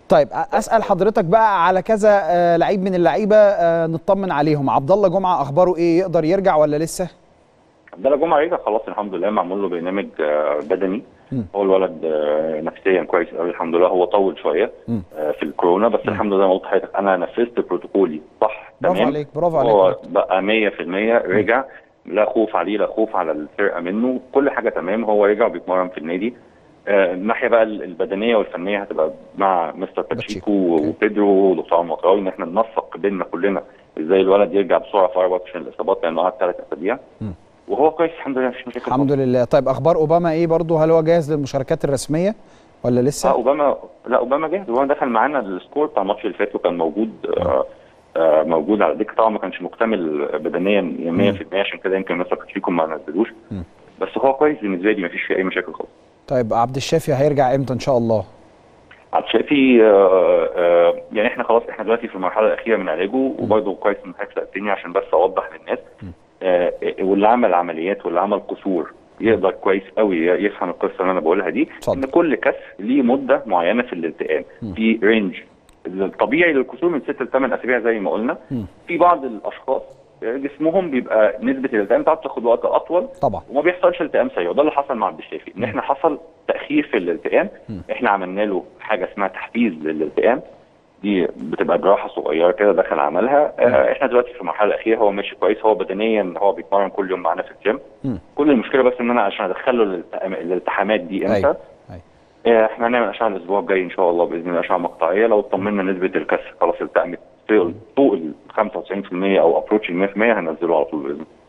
طيب اسال حضرتك بقى على كذا آه، لعيب من اللعيبه آه، نطمن عليهم عبد الله جمعه اخباره ايه يقدر يرجع ولا لسه عبد الله جمعه رجع خلاص الحمد لله معمول له برنامج آه، بدني هو الولد آه، نفسيا كويس قوي الحمد لله هو طول شويه آه، في الكورونا بس الحمد لله زي ما قلت لحضرتك انا نفذت بروتوكولي صح برافو تمام عليك، برافو هو عليك. بقى 100% رجع لا خوف عليه لا خوف على الفرقه منه كل حاجه تمام هو رجع وبيتمرن في النادي آه، الناحيه بقى البدنيه والفنيه هتبقى مع مستر باتشيكو وبيدرو ودكتور مطراوي ان احنا ننسق بيننا كلنا ازاي الولد يرجع بسرعه في 24 الاصابات لانه قعد ثلاث اسابيع وهو كويس الحمد لله مفيش مشاكل الحمد لله طيب اخبار اوباما ايه برضو هل هو جاهز للمشاركات الرسميه ولا لا لسه اوباما لا اوباما جاهز هو دخل معانا السكور بتاع الماتش اللي فات وكان موجود آه آه موجود على الدكه طبعا ما كانش مكتمل بدنيا 100% عشان كده يمكن مستر باتشيكو ما نزلوش بس هو كويس بالنسبه لي ما فيش فيه اي مشاكل خالص طيب عبد الشافي هيرجع امتى ان شاء الله عبد الشافي آه آه يعني احنا خلاص احنا دلوقتي في المرحله الاخيره من علاجه وبرضه كويس ان حضرتك سالتني عشان بس اوضح للناس آه واللي عمل عمليات واللي عمل قصور يقدر كويس قوي يفهم القصه اللي انا بقولها دي ان كل كسر ليه مده معينه في الالتئام في رينج الطبيعي للكسور من 6 ل 8 اسابيع زي ما قلنا في بعض الاشخاص جسمهم بيبقى نسبه الالتئام بتاعته بتاخد وقت اطول طبعا وما بيحصلش التئام سريع وده اللي حصل مع عبد الشافي ان احنا حصل تاخير في الالتئام احنا عملنا له حاجه اسمها تحفيز للالتئام دي بتبقى جراحه صغيره كده دخل عملها آه احنا دلوقتي في المرحله الاخيره هو ماشي كويس هو بدنيا هو بيتمرن كل يوم معانا في الجيم كل المشكله بس ان انا عشان ادخله الالتئام- الالتحامات دي امتى أيوة. آه، احنا هنعمل اشعه الاسبوع الجاي ان شاء الله باذن الله اشعه مقطعيه لو اطمنا نسبه الكسر خلاص التأمت فوق ال 95% او ابروتش ال 100% هننزله على طول باذن الله